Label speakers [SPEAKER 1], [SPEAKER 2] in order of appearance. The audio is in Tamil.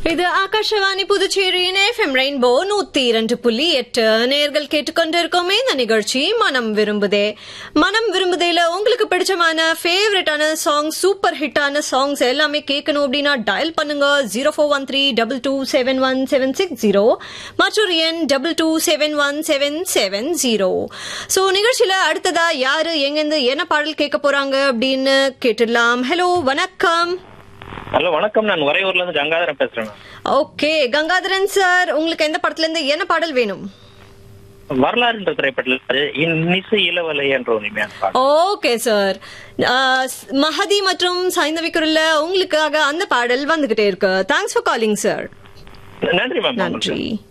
[SPEAKER 1] இது ஆகாஷவாணி புதுச்சேரியின் எஃப்எம் ரெயின்போ நூத்தி இரண்டு புள்ளி எட்டு நேர்கள் கேட்டுக்கொண்டிருக்கோமே இந்த நிகழ்ச்சி மனம் விரும்புதே மனம் விரும்புதேல உங்களுக்கு பிடிச்சமான ஃபேவரட்டான சாங் சூப்பர் ஹிட்டான சாங்ஸ் எல்லாமே கேட்கணும் அப்படின்னா டயல் பண்ணுங்க zero four one three double two seven one seven six zero மற்றொரு எண் double two seven one seven seven zero so நிகழ்ச்சியில அடுத்ததா யாரு எங்கேருந்து என்ன பாடல் கேட்க போறாங்க அப்படின்னு கேட்டுடலாம் ஹலோ வணக்கம்
[SPEAKER 2] ஹலோ வணக்கம் நான் உறையூர்ல இருந்து கங்காதரன் பேசுறேன்
[SPEAKER 1] ஓகே கங்காதரன் சார் உங்களுக்கு எந்த படத்துல இருந்து என்ன பாடல் வேணும்
[SPEAKER 2] வரலாறுன்ற திரைப்படத்தில் இன்னிசை இளவலை என்ற ஒரு இனிமையான பாடல்
[SPEAKER 1] ஓகே சார் மஹதி மற்றும் சைந்தவி குரல்ல உங்களுக்காக அந்த பாடல் வந்துகிட்டே இருக்கு தேங்க்ஸ் ஃபார் காலிங் சார்
[SPEAKER 2] நன்றி மேம்
[SPEAKER 1] நன்றி